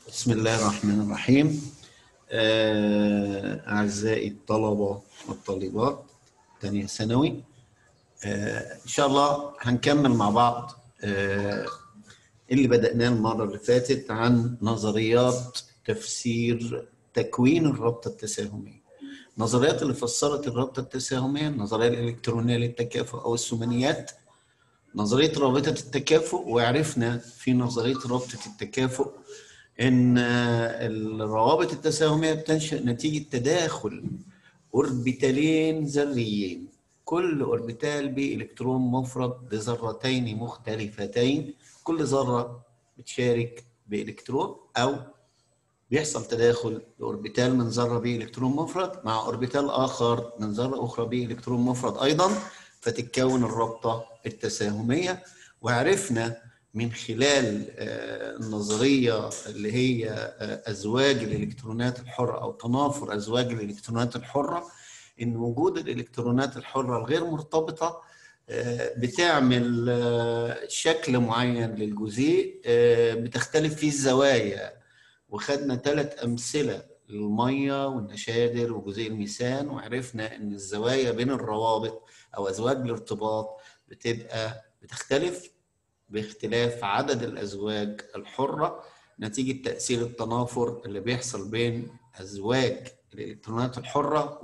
بسم الله الرحمن الرحيم آه، أعزائي الطلبة والطالبات تانية ثانوي آه، إن شاء الله هنكمل مع بعض آه، اللي بدأناه المرة اللي فاتت عن نظريات تفسير تكوين الرابطة التساهمية النظريات اللي فسرت الرابطة التساهمية النظرية الإلكترونية للتكافؤ أو الثمانيات نظرية رابطة التكافؤ وعرفنا في نظرية رابطة التكافؤ ان الروابط التساهميه بتنشا نتيجه تداخل اوربيتالين ذريين كل اوربيتال بالكترون مفرد لذرتين مختلفتين كل ذره بتشارك بالكترون او بيحصل تداخل لاوربيتال من ذره بالكترون مفرد مع اوربيتال اخر من ذره اخرى بالكترون مفرد ايضا فتتكون الرابطه التساهميه وعرفنا من خلال النظريه اللي هي ازواج الالكترونات الحره او تنافر ازواج الالكترونات الحره ان وجود الالكترونات الحره الغير مرتبطه بتعمل شكل معين للجزيء بتختلف فيه الزوايا وخدنا ثلاث امثله الميه والنشادر وجزيء الميثان وعرفنا ان الزوايا بين الروابط او ازواج الارتباط بتبقى بتختلف باختلاف عدد الازواج الحره نتيجه تاثير التنافر اللي بيحصل بين ازواج الالكترونات الحره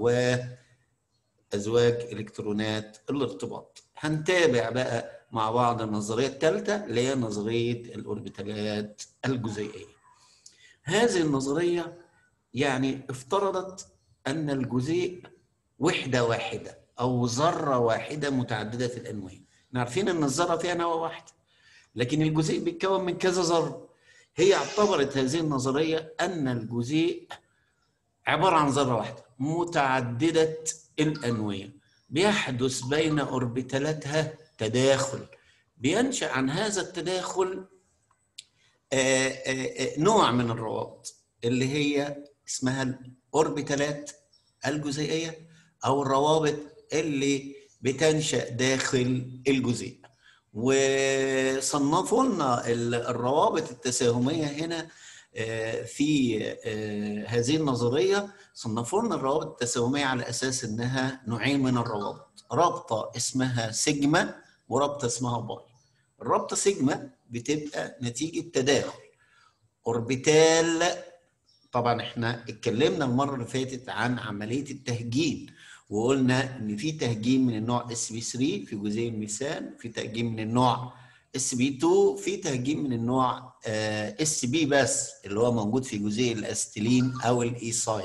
وازواج الكترونات الارتباط. هنتابع بقى مع بعض النظريه الثالثه اللي هي نظريه الاوربيتالات الجزيئيه. هذه النظريه يعني افترضت ان الجزيء وحده واحده او ذره واحده متعدده الانواع. عارفين ان الذره فيها نواه واحده. لكن الجزيء بيتكون من كذا ذره هي اعتبرت هذه النظريه ان الجزيء عباره عن ذره واحده متعدده الانويه بيحدث بين اوربيتالاتها تداخل بينشا عن هذا التداخل آآ آآ نوع من الروابط اللي هي اسمها الاوربيتالات الجزيئيه او الروابط اللي بتنشا داخل الجزيء وصنفوا لنا الروابط التساهميه هنا في هذه النظريه صنفوا لنا الروابط التساهميه على اساس انها نوعين من الروابط رابطه اسمها سيجما ورابطه اسمها باي الرابطه سيجما بتبقى نتيجه تداخل اوربيتال طبعا احنا اتكلمنا المره اللي فاتت عن عمليه التهجين وقلنا ان في تهجين من النوع اس بي 3 في جزيء الميثان في تهجين من النوع اس بي 2 في تهجين من النوع اس بي بس اللي هو موجود في جزيء الاستيلين او الايساين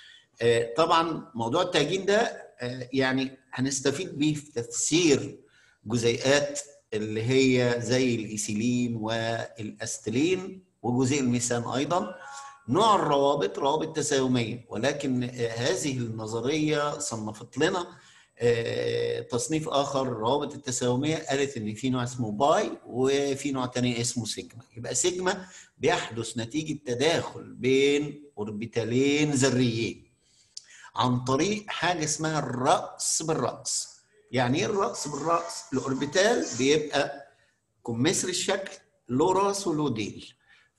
طبعا موضوع التهجين ده يعني هنستفيد بيه في تفسير جزيئات اللي هي زي الايثيلين والاستيلين وجزيء الميثان ايضا نوع الروابط روابط تساهميه ولكن هذه النظريه صنفت لنا تصنيف اخر روابط التساهميه قالت ان في نوع اسمه باي وفي نوع تاني اسمه سيجما يبقى سيجما بيحدث نتيجه تداخل بين اوربيتالين ذريين عن طريق حاجه اسمها الراس بالراس يعني ايه الراس بالراس الاوربيتال بيبقى كمثر الشكل له راس وله ديل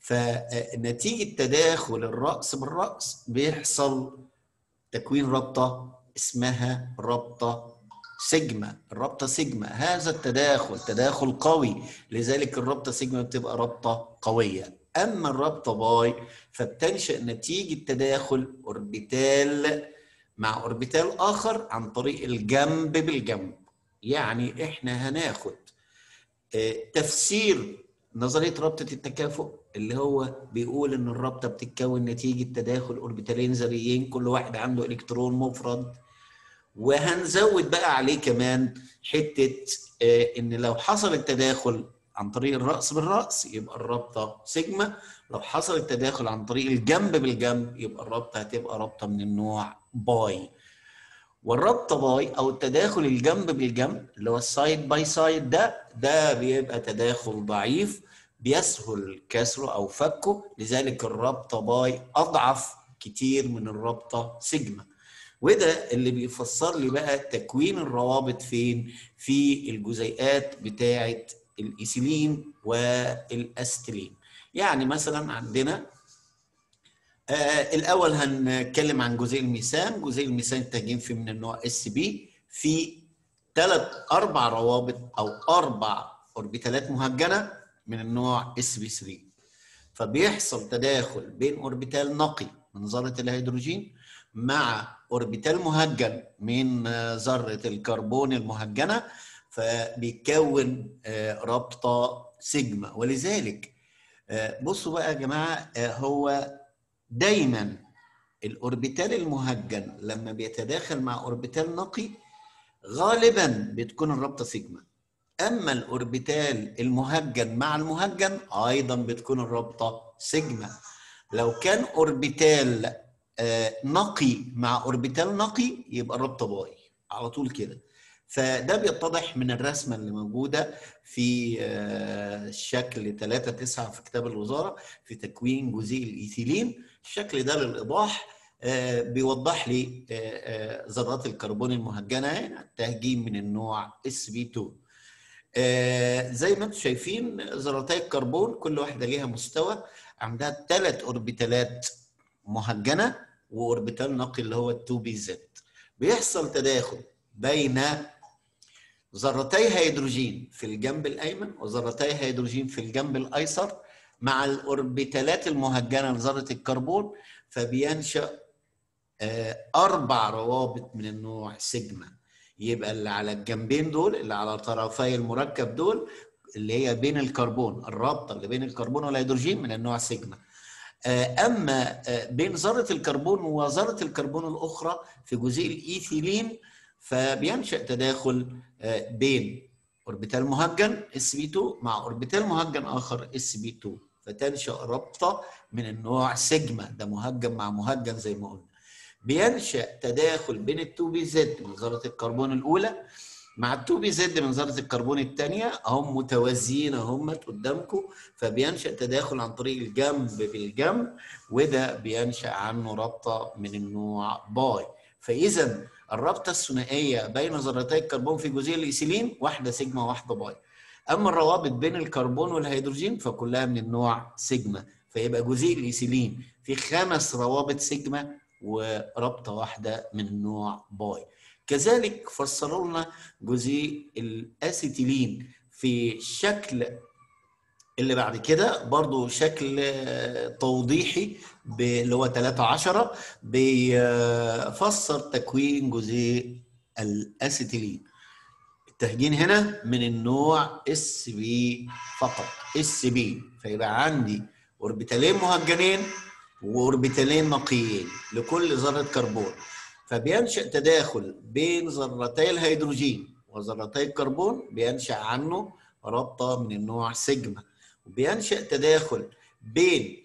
فنتيجة تداخل الرأس بالرأس بيحصل تكوين رابطة اسمها رابطة سيجما الرابطة سيجما هذا التداخل تداخل قوي لذلك الرابطة سيجما بتبقى رابطة قوية أما الرابطة باي فبتنشأ نتيجة تداخل أوربيتال مع أوربيتال آخر عن طريق الجنب بالجنب يعني إحنا هناخد تفسير نظريه رابطه التكافؤ اللي هو بيقول ان الرابطه بتتكون نتيجه تداخل اوربيتالين ذريين كل واحد عنده الكترون مفرد وهنزود بقى عليه كمان حته ان لو حصل التداخل عن طريق الراس بالراس يبقى الرابطه سيجما لو حصل التداخل عن طريق الجنب بالجنب يبقى الرابطه هتبقى رابطه من النوع باي والرابطه باي او التداخل الجنب بالجنب اللي هو السايد باي سايد ده ده بيبقى تداخل ضعيف بيسهل كسره او فكه لذلك الرابطه باي اضعف كتير من الرابطه سيجما وده اللي بيفسر لي بقى تكوين الروابط فين في الجزيئات بتاعه الايثيلين والاستيلين يعني مثلا عندنا آه الاول هنتكلم عن جزيء الميثان جزيء الميثان التهجين فيه من النوع اس بي في ثلاث اربع روابط او اربع اوربيتالات مهجنه من النوع اس بي 3 فبيحصل تداخل بين اوربيتال نقي من ذره الهيدروجين مع اوربيتال مهجن من ذره الكربون المهجنه فبيكون رابطه سيجما ولذلك بصوا بقى يا جماعه هو دايما الاوربيتال المهجن لما بيتداخل مع اوربيتال نقي غالبا بتكون الرابطه سيجما اما الاوربيتال المهجن مع المهجن ايضا بتكون الرابطه سيجما لو كان اوربيتال نقي مع اوربيتال نقي يبقى الرابطه باي على طول كده فده بيتضح من الرسمه اللي موجوده في شكل 3 9 في كتاب الوزاره في تكوين جزيء الايثيلين الشكل ده للايضاح بيوضح لي ذرات الكربون المهجنه هنا تهجين من النوع اس بي 2 زي ما انتم شايفين ذرتي الكربون كل واحده ليها مستوى عندها ثلاث اوربيتالات مهجنه واوربيتال نقي اللي هو 2 بي زد بيحصل تداخل بين ذرتي هيدروجين في الجنب الايمن وذرتي هيدروجين في الجنب الايسر مع الاوربيتالات المهجنه لذره الكربون فبينشا اربع روابط من النوع سيجما يبقى اللي على الجنبين دول اللي على طرفي المركب دول اللي هي بين الكربون الرابطه اللي بين الكربون والهيدروجين من النوع سيجما اما بين ذره الكربون وذره الكربون الاخرى في جزيء الايثيلين فبينشا تداخل بين اوربيتال مهجن اس بي 2 مع اوربيتال مهجن اخر اس بي 2 فتنشا رابطه من النوع سيجما ده مهجن مع مهجن زي ما قلنا بينشا تداخل بين ال 2 بي زد من ذره الكربون الاولى مع ال 2 بي زد من ذره الكربون الثانيه هم متوازيين هم قدامكم فبينشا تداخل عن طريق الجنب بالجنب وده بينشا عنه رابطه من النوع باي فاذا الرابطه الثنائيه بين ذرتي الكربون في جزيء الايثيلين واحده سيجما واحده باي اما الروابط بين الكربون والهيدروجين فكلها من النوع سيجما فيبقى جزيء الايثيلين في خمس روابط سيجما ورابطه واحده من النوع باي كذلك فسروا لنا جزيء الاسيتيلين في شكل اللي بعد كده برضو شكل توضيحي اللي هو 13 بيفسر تكوين جزيء الاسيتيلين التهجين هنا من النوع اس بي فقط اس بي فيبقى عندي اوربيتالين مهجنين واوربيتالين نقيين لكل ذره كربون فبينشا تداخل بين ذرتي الهيدروجين وذرتي الكربون بينشا عنه رابطه من النوع سيجما وبينشا تداخل بين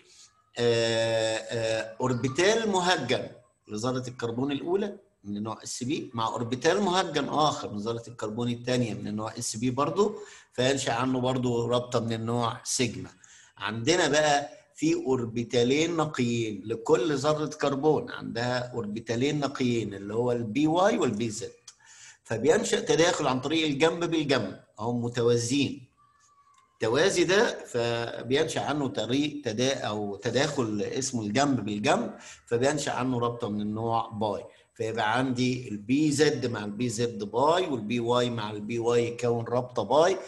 اوربيتال مهجن لذره الكربون الاولى من النوع اس بي مع اوربيتال مهجن اخر من ذره الكربون الثانيه من النوع اس بي برضه فينشا عنه برضه رابطه من النوع سيجما عندنا بقى في اوربيتالين نقيين لكل ذره كربون عندها اوربيتالين نقيين اللي هو البي واي والبي زد فبينشا تداخل عن طريق الجنب بالجنب هم متوازيين التوازي ده فبينشا عنه طريق تدا او تداخل اسمه الجنب بالجنب فبينشا عنه رابطه من النوع باي فيبقى عندي البي زد مع البي زد باي والبي واي مع البي واي يكون رابطه باي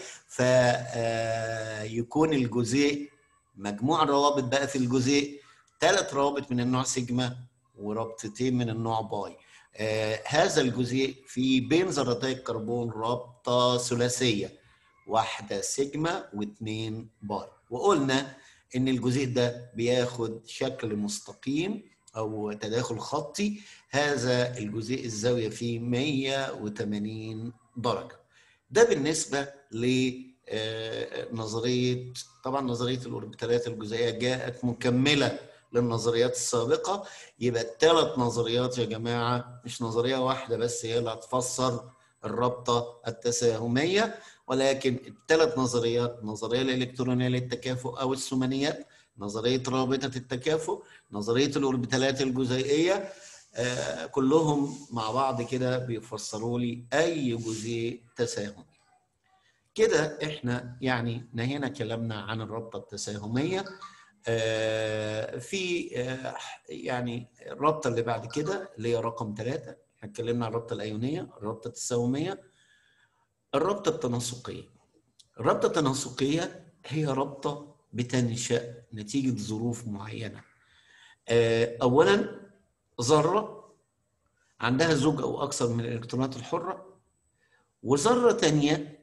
فيكون الجزيء مجموع الروابط بقى في الجزيء ثلاث روابط من النوع سيجما ورابطتين من النوع باي آه هذا الجزيء في بين ذرتي الكربون رابطه ثلاثيه واحده سيجما واثنين باي وقلنا ان الجزيء ده بياخد شكل مستقيم او تداخل خطي هذا الجزيء الزاويه فيه 180 درجه ده بالنسبه ل نظريه طبعا نظريه الاوربيتالات الجزيئيه جاءت مكمله للنظريات السابقه يبقى الثلاث نظريات يا جماعه مش نظريه واحده بس هي اللي هتفسر الرابطه التساهميه ولكن الثلاث نظريات النظريه الالكترونيه للتكافؤ او الثمانيات نظريه رابطه التكافؤ نظريه الاوربيتالات الجزيئيه آه كلهم مع بعض كده بيفسروا لي اي جزيء تساهمي كده احنا يعني نهينا كلامنا عن الرابطه التساهميه آه، في آه، يعني الرابطه اللي بعد كده اللي هي رقم ثلاثه احنا اتكلمنا عن الرابطه الايونيه الرابطه التساهميه الرابطه التناسقيه الرابطه التناسقيه هي رابطه بتنشا نتيجه ظروف معينه آه، اولا ذره عندها زوج او اكثر من الالكترونات الحره وذره ثانيه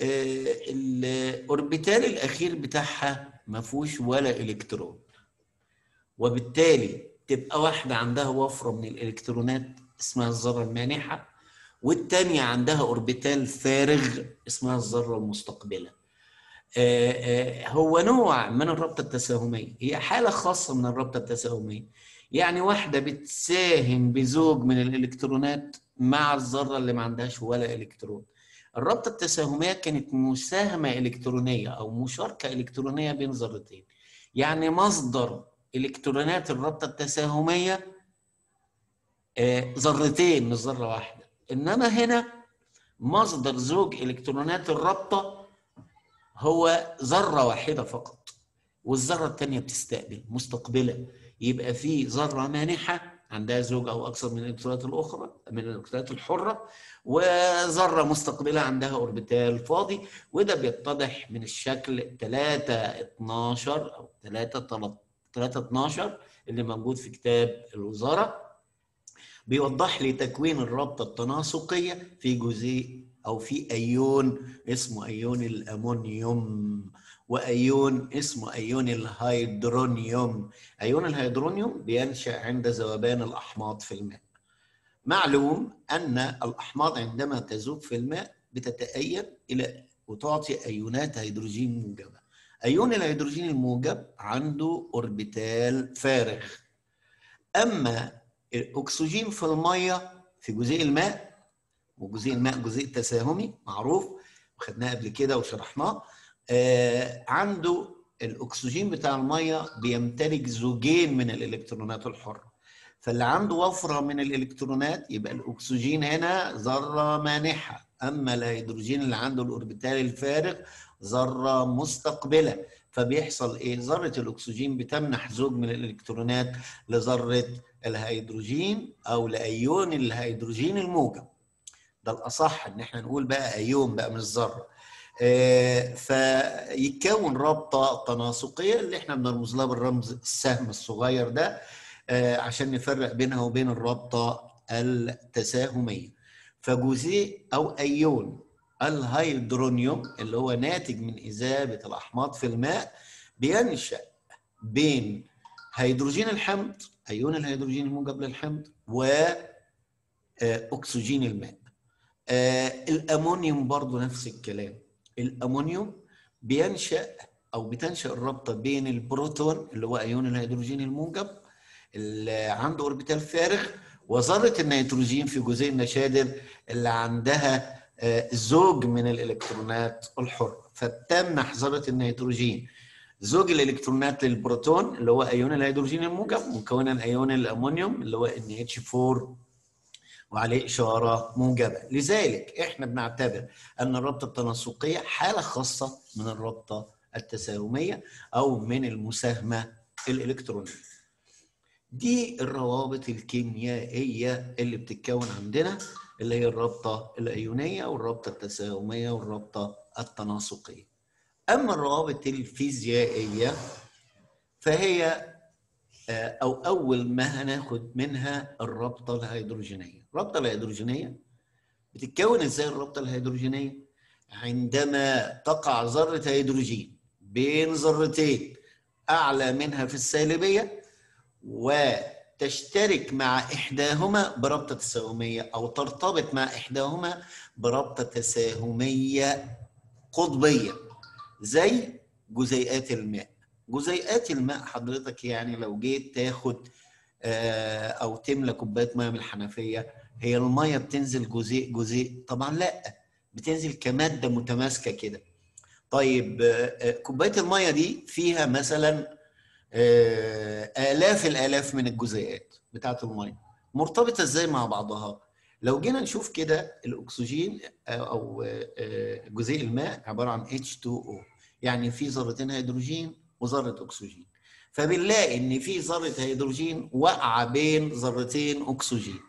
الاوربيتال الاخير بتاعها ما فيهوش ولا الكترون وبالتالي تبقى واحده عندها وفره من الالكترونات اسمها الذره المانحه والثانيه عندها اوربيتال فارغ اسمها الذره المستقبله آه، آه، هو نوع من الرابطه التساهميه هي حاله خاصه من الرابطه التساهميه يعني واحده بتساهم بزوج من الالكترونات مع الذره اللي ما عندهاش ولا الكترون الرابطه التساهميه كانت مساهمه الكترونيه او مشاركه الكترونيه بين ذرتين يعني مصدر الكترونات الرابطه التساهميه آه، ذرتين مش ذره واحده انما هنا مصدر زوج الكترونات الرابطه هو ذره واحده فقط والذره الثانيه بتستقبل مستقبله يبقى في ذره مانحه عندها زوج او اكثر من الالكترونات الاخرى من الالكترونات الحره وذره مستقبله عندها اوربيتال فاضي وده بيتضح من الشكل 3 12 او 3 3 12 اللي موجود في كتاب الوزاره بيوضح لي تكوين الرابطه التناسقيه في جزيء او في ايون اسمه ايون الامونيوم وايون اسمه ايون الهيدرونيوم ايون الهيدرونيوم بينشا عند ذوبان الاحماض في الماء معلوم ان الاحماض عندما تذوب في الماء بتتأين الى وتعطي ايونات هيدروجين موجبه ايون الهيدروجين الموجب عنده اوربيتال فارغ اما الاكسجين في الميه في جزيء الماء وجزيء الماء جزيء تساهمي معروف وخدناه قبل كده وشرحناه آه عنده الاكسجين بتاع الميه بيمتلك زوجين من الالكترونات الحره فاللي عنده وفره من الالكترونات يبقى الاكسجين هنا ذره مانحه اما الهيدروجين اللي عنده الاوربيتال الفارغ ذره مستقبله فبيحصل ايه ذره الاكسجين بتمنح زوج من الالكترونات لذره الهيدروجين او لايون الهيدروجين الموجب ده الاصح ان احنا نقول بقى ايون بقى مش ذره آه فيتكون رابطه تناسقيه اللي احنا بنرمز لها بالرمز السهم الصغير ده آه عشان نفرق بينها وبين الرابطه التساهميه فجزيء او ايون الهيدرونيوم اللي هو ناتج من اذابه الاحماض في الماء بينشا بين هيدروجين الحمض ايون الهيدروجين الموجب للحمض واكسجين الماء الامونيوم برضو نفس الكلام الامونيوم بينشا او بتنشا الرابطه بين البروتون اللي هو ايون الهيدروجين الموجب اللي عنده اوربيتال فارغ وذره النيتروجين في جزيء النشادر اللي عندها زوج من الالكترونات الحره فبتمنح ذره النيتروجين زوج الالكترونات للبروتون اللي هو ايون الهيدروجين الموجب مكونا ايون الامونيوم اللي هو NH4 وعليه اشاره موجبه لذلك احنا بنعتبر ان الرابطه التناسقيه حاله خاصه من الرابطه التساهميه او من المساهمه الالكترونيه دي الروابط الكيميائيه اللي بتتكون عندنا اللي هي الرابطه الايونيه والرابطه التساهميه والرابطه التناسقيه اما الروابط الفيزيائيه فهي او اول ما هناخد منها الرابطه الهيدروجينيه الرابطه الهيدروجينيه بتتكون ازاي الرابطه الهيدروجينيه عندما تقع ذره هيدروجين بين ذرتين اعلى منها في السالبيه وتشترك مع احداهما برابطه تساهميه او ترتبط مع احداهما برابطه تساهميه قطبيه زي جزيئات الماء جزيئات الماء حضرتك يعني لو جيت تاخد او تملى كوبايه ميه من الحنفيه هي الميه بتنزل جزيء جزيء طبعا لا بتنزل كماده متماسكه كده طيب كوبايه الميه دي فيها مثلا الاف الالاف من الجزيئات بتاعه الميه مرتبطه ازاي مع بعضها لو جينا نشوف كده الاكسجين او جزيء الماء عباره عن H2O يعني في ذرتين هيدروجين وذره اكسجين فبنلاقي ان في ذره هيدروجين واقعه بين ذرتين اكسجين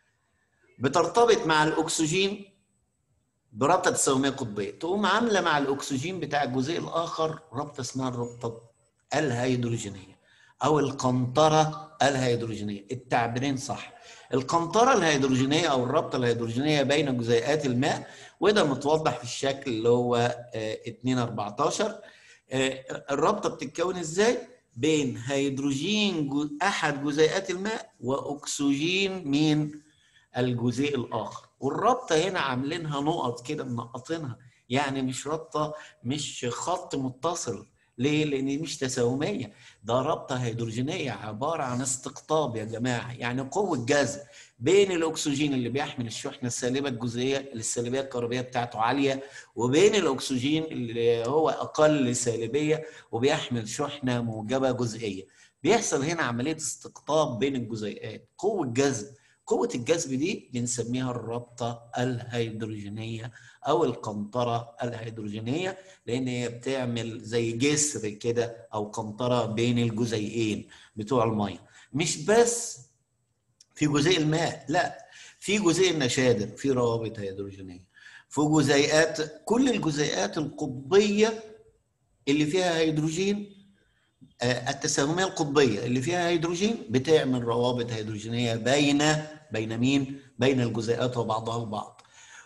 بترتبط مع الاكسجين برابطه تساهميه قطبيه تقوم عامله مع الاكسجين بتاع الجزيء الاخر رابطه اسمها الرابطه الهيدروجينيه او القنطره الهيدروجينيه التعبيرين صح القنطره الهيدروجينيه او الرابطه الهيدروجينيه بين جزيئات الماء وده متوضح في الشكل اللي هو 2 14 الرابطه بتتكون ازاي بين هيدروجين احد جزيئات الماء واكسجين من الجزيء الاخر والرابطه هنا عاملينها نقط كده منقطينها يعني مش رابطه مش خط متصل ليه؟ لان مش تساهميه ده رابطه هيدروجينيه عباره عن استقطاب يا جماعه يعني قوه جذب بين الاكسجين اللي بيحمل الشحنه السالبه الجزئيه اللي السالبيه الكهربائيه بتاعته عاليه وبين الاكسجين اللي هو اقل سالبيه وبيحمل شحنه موجبه جزئيه بيحصل هنا عمليه استقطاب بين الجزيئات قوه جذب قوة الجذب دي بنسميها الرابطة الهيدروجينية أو القنطرة الهيدروجينية لأن هي بتعمل زي جسر كده أو قنطرة بين الجزيئين بتوع المية مش بس في جزيء الماء لا في جزيء النشادر في روابط هيدروجينية في جزيئات كل الجزيئات القطبية اللي فيها هيدروجين التساهميه القطبيه اللي فيها هيدروجين بتعمل روابط هيدروجينيه بين بين مين؟ بين الجزيئات وبعضها البعض.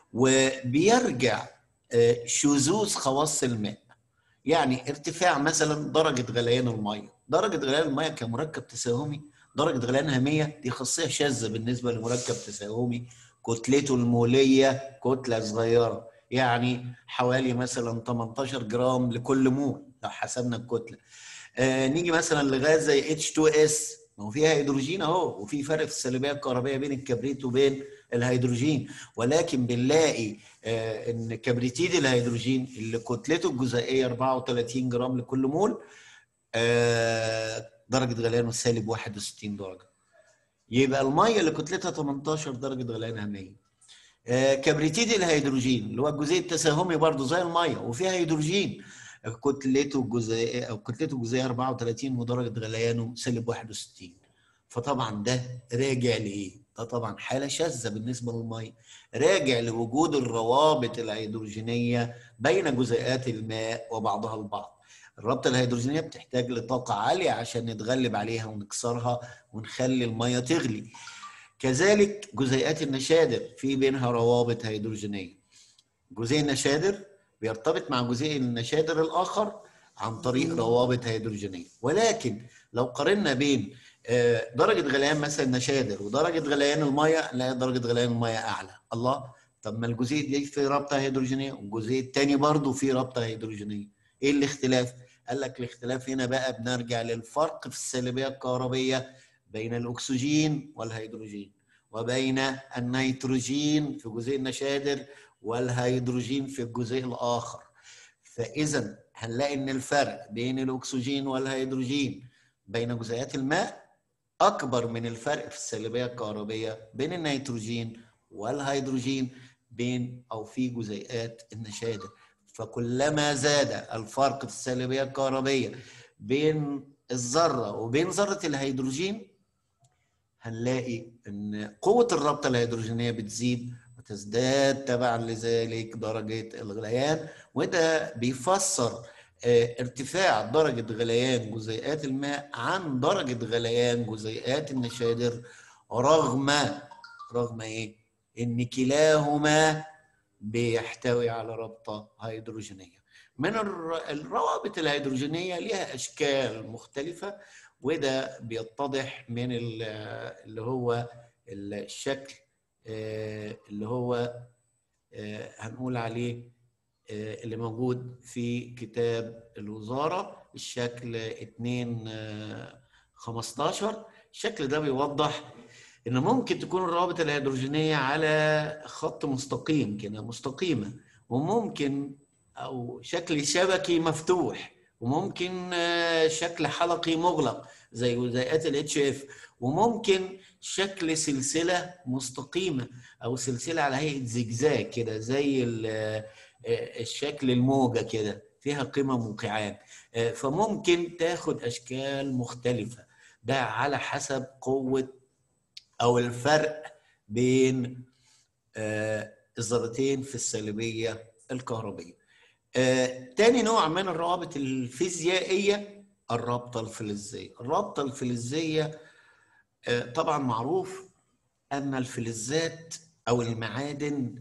وبيرجع شذوذ خواص الماء. يعني ارتفاع مثلا درجه غليان الميه، درجه غليان الميه كمركب تساهمي درجه غليانها 100 دي خاصيه شاذه بالنسبه لمركب تساهمي كتلته الموليه كتله صغيره يعني حوالي مثلا 18 جرام لكل مول لو حسبنا الكتله. آه نيجي مثلا لغاز زي H2S ما هو فيها هيدروجين اهو وفي فرق في السلبيه الكهربائيه بين الكبريت وبين الهيدروجين ولكن بنلاقي آه ان كبريتيد الهيدروجين اللي كتلته الجزيئيه 34 جرام لكل مول آه درجه غليانه سالب 61 درجه يبقى الميه اللي كتلتها 18 درجه غليانها 100 آه كبريتيد الهيدروجين اللي هو الجزيء التساهمي برضه زي الميه وفيها هيدروجين كتلته الجزيئيه او كتلته الجزيئيه 34 ودرجه غليانه سالب 61 فطبعا ده راجع لايه؟ ده طبعا حاله شاذه بالنسبه للميه راجع لوجود الروابط الهيدروجينيه بين جزيئات الماء وبعضها البعض الرابطه الهيدروجينيه بتحتاج لطاقه عاليه عشان نتغلب عليها ونكسرها ونخلي الميه تغلي كذلك جزيئات النشادر في بينها روابط هيدروجينيه جزيء النشادر بيرتبط مع جزيء النشادر الاخر عن طريق روابط هيدروجينيه ولكن لو قارنا بين درجه غليان مثلا النشادر ودرجه غليان الميه نلاقي درجه غليان الميه اعلى الله طب ما الجزيء دي في رابطه هيدروجينيه والجزيء الثاني برضه في رابطه هيدروجينيه ايه الاختلاف قال لك الاختلاف هنا بقى بنرجع للفرق في السالبيه الكهربيه بين الاكسجين والهيدروجين وبين النيتروجين في جزيء النشادر والهيدروجين في الجزيء الاخر فاذا هنلاقي ان الفرق بين الاكسجين والهيدروجين بين جزيئات الماء اكبر من الفرق في السالبيه الكهربيه بين النيتروجين والهيدروجين بين او في جزيئات النشادر فكلما زاد الفرق في السالبيه الكهربيه بين الذره وبين ذره الهيدروجين هنلاقي ان قوه الرابطه الهيدروجينيه بتزيد وتزداد تبعا لذلك درجه الغليان وده بيفسر ارتفاع درجة غليان جزيئات الماء عن درجة غليان جزيئات النشادر رغم رغم ايه؟ ان كلاهما بيحتوي على رابطة هيدروجينية. من الروابط الهيدروجينية ليها اشكال مختلفة وده بيتضح من اللي هو الشكل اللي هو هنقول عليه اللي موجود في كتاب الوزارة الشكل 2 15 الشكل ده بيوضح ان ممكن تكون الروابط الهيدروجينية على خط مستقيم كده مستقيمة وممكن او شكل شبكي مفتوح وممكن شكل حلقي مغلق زي جزيئات الاتش اف وممكن شكل سلسلة مستقيمة او سلسلة على هيئة زجزاج كده زي الشكل الموجة كده في فيها قمم وقاعات آه، فممكن تاخد اشكال مختلفه ده على حسب قوه او الفرق بين آه، الذرتين في السالبيه الكهربيه آه، تاني نوع من الروابط الفيزيائيه الرابطه الفلزيه الرابطه الفلزيه طبعا معروف ان الفلزات او المعادن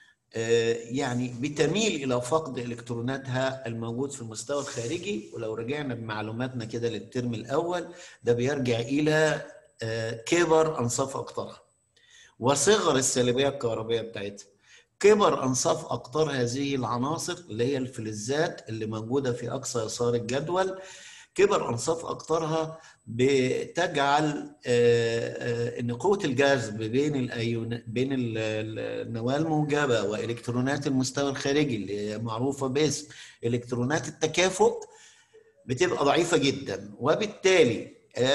يعني بتميل الى فقد الكتروناتها الموجود في المستوى الخارجي ولو رجعنا بمعلوماتنا كده للترم الاول ده بيرجع الى كبر انصاف اقطارها وصغر السالبيه الكهربائيه بتاعتها كبر انصاف اقطار هذه العناصر اللي هي الفلزات اللي موجوده في اقصى يسار الجدول كبر انصاف اقطارها بتجعل ان قوه الجذب بين الايون بين النواه الموجبه والكترونات المستوى الخارجي اللي معروفه باسم الكترونات التكافؤ بتبقى ضعيفه جدا وبالتالي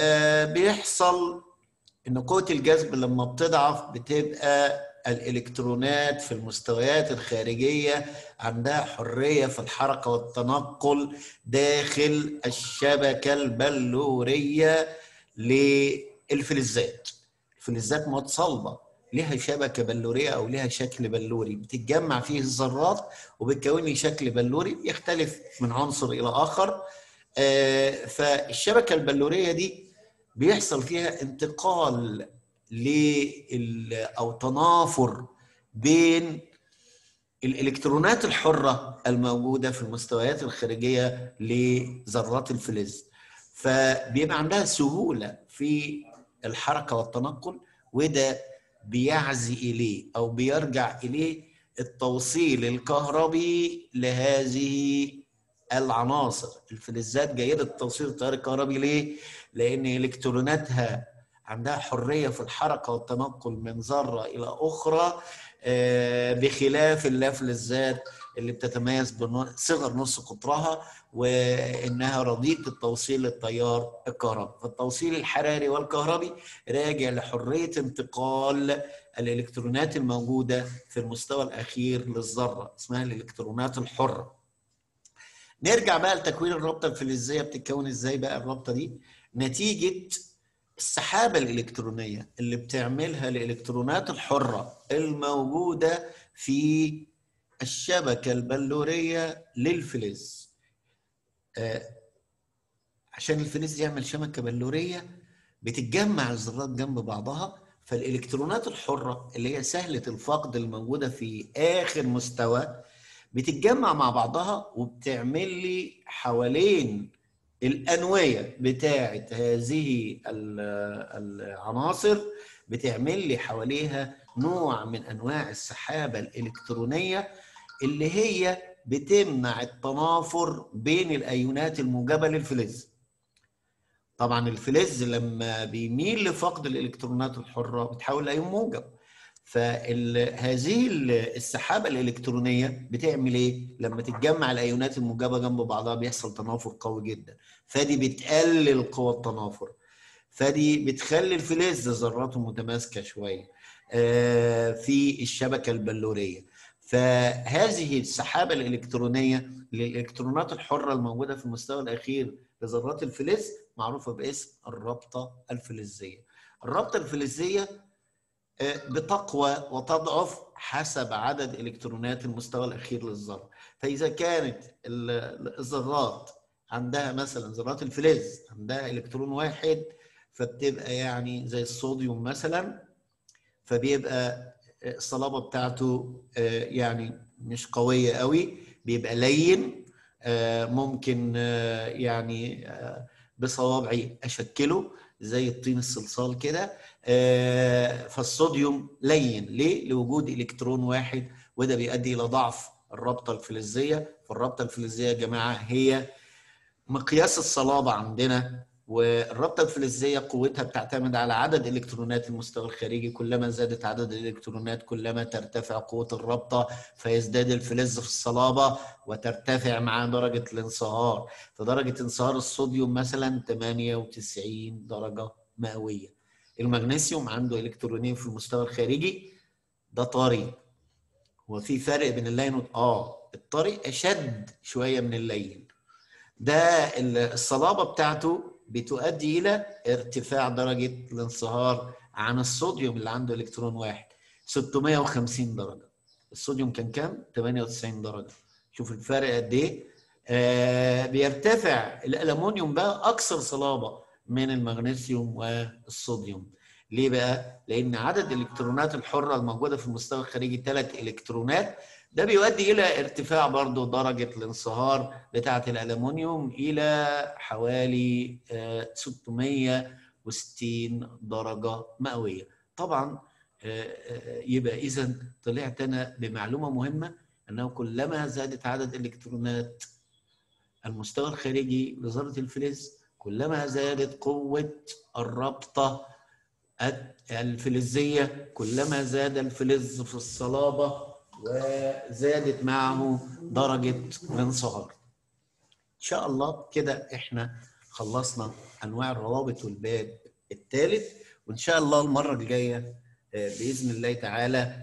بيحصل ان قوه الجذب لما بتضعف بتبقى الالكترونات في المستويات الخارجيه عندها حريه في الحركه والتنقل داخل الشبكه البلوريه للفلزات الفلزات مواد صلبه لها شبكه بلوريه او لها شكل بلوري بتتجمع فيه الذرات وبتكون لي شكل بلوري يختلف من عنصر الى اخر فالشبكه البلوريه دي بيحصل فيها انتقال لل او تنافر بين الالكترونات الحره الموجوده في المستويات الخارجيه لذرات الفلز فبيبقى عندها سهوله في الحركه والتنقل وده بيعزي اليه او بيرجع اليه التوصيل الكهربي لهذه العناصر الفلزات جيده توصيل التيار الكهربي ليه لان الكتروناتها عندها حريه في الحركه والتنقل من ذره الى اخرى بخلاف اللافلزات اللي بتتميز بصغر نص قطرها وانها رديئه التوصيل للتيار الكهربي فالتوصيل الحراري والكهربي راجع لحريه انتقال الالكترونات الموجوده في المستوى الاخير للذره اسمها الالكترونات الحره نرجع بقى لتكوين الرابطه الفلزيه بتتكون ازاي بقى الرابطه دي نتيجه السحابه الالكترونيه اللي بتعملها الالكترونات الحره الموجوده في الشبكه البلوريه للفلز آه عشان الفلز يعمل شبكه بلوريه بتتجمع الذرات جنب بعضها فالالكترونات الحره اللي هي سهله الفقد الموجوده في اخر مستوى بتتجمع مع بعضها وبتعمل لي حوالين الأنوية بتاعة هذه العناصر بتعمل لي حواليها نوع من أنواع السحابة الإلكترونية اللي هي بتمنع التنافر بين الأيونات الموجبة للفلز طبعا الفلز لما بيميل لفقد الإلكترونات الحرة بتحول لأيون موجب فهذه السحابه الالكترونيه بتعمل ايه؟ لما تتجمع الايونات الموجبه جنب بعضها بيحصل تنافر قوي جدا فدي بتقلل قوى التنافر فدي بتخلي الفلز ذراته متماسكه شويه في الشبكه البلوريه فهذه السحابه الالكترونيه للالكترونات الحره الموجوده في المستوى الاخير لذرات الفلز معروفه باسم الرابطه الفلزيه الرابطه الفلزيه بتقوى وتضعف حسب عدد الكترونات المستوى الاخير للذره فاذا كانت الذرات عندها مثلا ذرات الفلز عندها الكترون واحد فبتبقى يعني زي الصوديوم مثلا فبيبقى الصلابه بتاعته يعني مش قويه قوي بيبقى لين ممكن يعني بصوابعي اشكله زي الطين الصلصال كده فالصوديوم لين ليه؟ لوجود الكترون واحد وده بيؤدي الى ضعف الرابطه الفلزيه فالرابطه الفلزيه يا جماعه هي مقياس الصلابه عندنا والرابطه الفلزيه قوتها بتعتمد على عدد الكترونات المستوى الخارجي كلما زادت عدد الالكترونات كلما ترتفع قوه الرابطه فيزداد الفلز في الصلابه وترتفع مع درجه الانصهار فدرجه انصهار الصوديوم مثلا 98 درجه مئويه المغنيسيوم عنده الكترونين في المستوى الخارجي ده طري هو في فرق بين اللاين اه الطري اشد شويه من اللين ده الصلابه بتاعته بتؤدي الى ارتفاع درجه الانصهار عن الصوديوم اللي عنده الكترون واحد 650 درجه الصوديوم كان كام 98 درجه شوف الفرق قد ايه آه بيرتفع الالومنيوم بقى اكثر صلابه من المغنيسيوم والصوديوم ليه بقى لان عدد الالكترونات الحره الموجوده في المستوى الخارجي ثلاث الكترونات ده بيؤدي الى ارتفاع برضو درجه الانصهار بتاعه الالومنيوم الى حوالي 660 درجه مئويه طبعا يبقى اذا طلعت انا بمعلومه مهمه انه كلما زادت عدد الالكترونات المستوى الخارجي لذره الفلز كلما زادت قوه الرابطه الفلزيه كلما زاد الفلز في الصلابه وزادت معه درجة الانصهار إن شاء الله كده إحنا خلصنا أنواع الروابط والباب الثالث وإن شاء الله المرة الجاية بإذن الله تعالى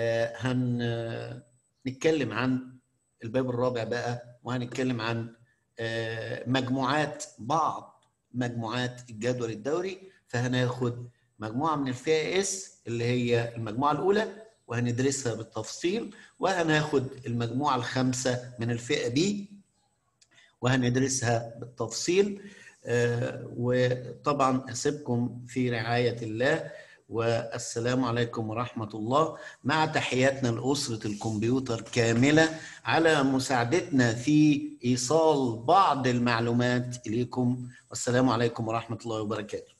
هنتكلم عن الباب الرابع بقى وهنتكلم عن مجموعات بعض مجموعات الجدول الدوري فهناخد مجموعة من الفئة اس اللي هي المجموعة الأولى وهندرسها بالتفصيل وهناخد المجموعة الخامسة من الفئة بي وهندرسها بالتفصيل وطبعا أسيبكم في رعاية الله والسلام عليكم ورحمة الله مع تحياتنا لأسرة الكمبيوتر كاملة على مساعدتنا في إيصال بعض المعلومات إليكم والسلام عليكم ورحمة الله وبركاته